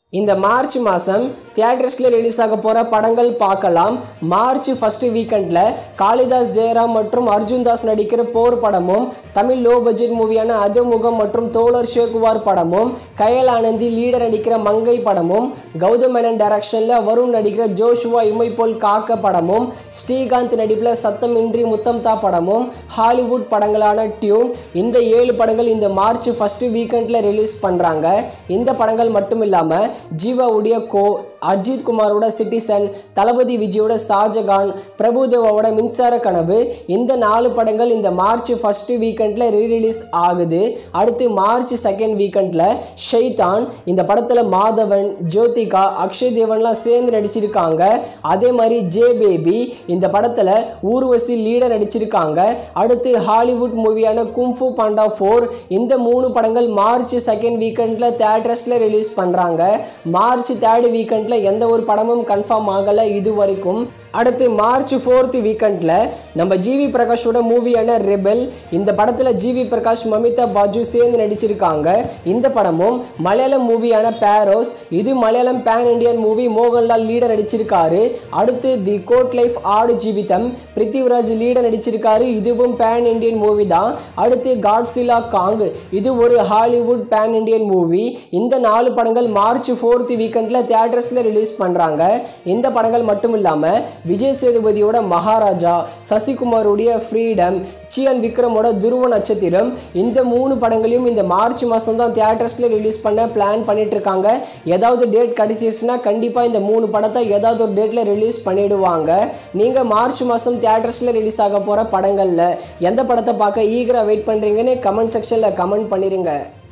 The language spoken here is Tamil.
இந்த மார்ச் மாதம் தியேட்டர்ஸில் ரிலீஸ் ஆக போகிற படங்கள் பார்க்கலாம் மார்ச் ஃபஸ்ட்டு வீக்கெண்டில் காளிதாஸ் ஜெயராம் மற்றும் அர்ஜுன் தாஸ் நடிக்கிற போர் படமும் தமிழ் லோ பட்ஜெட் மூவியான அதமுகம் மற்றும் தோழர் ஷேகுவார் படமும் கயல் ஆனந்தி லீடர் நடிக்கிற மங்கை படமும் கௌதம் மேனன் டைரக்ஷனில் வருண் நடிக்கிற ஜோஷுவா இம்மை போல் காக்க படமும் ஸ்ரீகாந்த் நடிப்பில் சத்தமின்றி முத்தம்தா படமும் ஹாலிவுட் படங்களான டியூன் இந்த ஏழு படங்கள் இந்த மார்ச் ஃபஸ்ட்டு வீக்கெண்டில் ரிலீஸ் பண்ணுறாங்க இந்த படங்கள் மட்டும் இல்லாமல் ஜீவாவுடைய கோ அஜித் குமாரோட சிட்டிசன் தளபதி விஜயோட ஷாஜகான் பிரபுதேவாவோட மின்சார கனவு இந்த நாலு படங்கள் இந்த மார்ச் ஃபஸ்ட்டு வீக்கெண்டில் ரீரிலீஸ் ஆகுது அடுத்து மார்ச் செகண்ட் வீக்கெண்டில் ஷெய்தான் இந்த படத்தில் மாதவன் ஜோதிகா அக்ஷய் தேவன்லாம் சேர்ந்து நடிச்சிருக்காங்க அதே மாதிரி ஜே பேபி இந்த படத்தில் ஊர்வசி லீடர் நடிச்சிருக்காங்க அடுத்து ஹாலிவுட் மூவியான கும்ஃபு பாண்டா ஃபோர் இந்த மூணு படங்கள் மார்ச் செகண்ட் வீக்கெண்டில் தேட்டர்ஸில் ரிலீஸ் பண்ணுறாங்க மார்ச் தேர்ட் வீக்கெண்டில் எந்த ஒரு படமும் கன்ஃபார்ம் ஆகலை இது வரைக்கும் அடுத்து மார்ச் ஃபோர்த் வீக்கெண்டில் நம்ம ஜிவி பிரகாஷோட மூவியான ரெபெல் இந்த படத்தில் ஜிவி பிரகாஷ் மமிதா பாஜு சேர்ந்து நடிச்சிருக்காங்க இந்த படமும் மலையாளம் மூவியான பேரோஸ் இது Malayalam pan Indian movie Mohanlal leader நடிச்சிருக்காரு அடுத்து தி கோட் லைஃப் ஆடு ஜீவிதம் பிருத்திவிராஜ் லீடர் நடிச்சிருக்காரு இதுவும் பேன் இண்டியன் மூவி தான் அடுத்து காட்ஸிலா காங் இது ஒரு ஹாலிவுட் பேன் இண்டியன் மூவி இந்த நாலு படங்கள் மார்ச் ஃபோர்த் வீக்கெண்டில் தியேட்டர்ஸில் ரிலீஸ் பண்ணுறாங்க இந்த படங்கள் மட்டும் இல்லாமல் விஜய் சேதுபதியோட மகாராஜா சசிகுமாருடைய ஃப்ரீடம் சியன் விக்ரமோட துருவ நட்சத்திரம் இந்த மூணு படங்களையும் இந்த மார்ச் மாதம் தான் தியேட்டர்ஸில் ரிலீஸ் பண்ண பிளான் பண்ணிட்டு இருக்காங்க ஏதாவது டேட் கிடைச்சிச்சுன்னா கண்டிப்பாக இந்த மூணு படத்தை ஏதாவது ஒரு டேட்டில் ரிலீஸ் பண்ணிடுவாங்க நீங்கள் மார்ச் மாதம் தியேட்டர்ஸில் ரிலீஸ் ஆக போகிற படங்களில் எந்த படத்தை பார்க்க ஈகராக வெயிட் பண்ணுறீங்கன்னு கமெண்ட் செக்ஷனில் கமெண்ட் பண்ணிடுங்க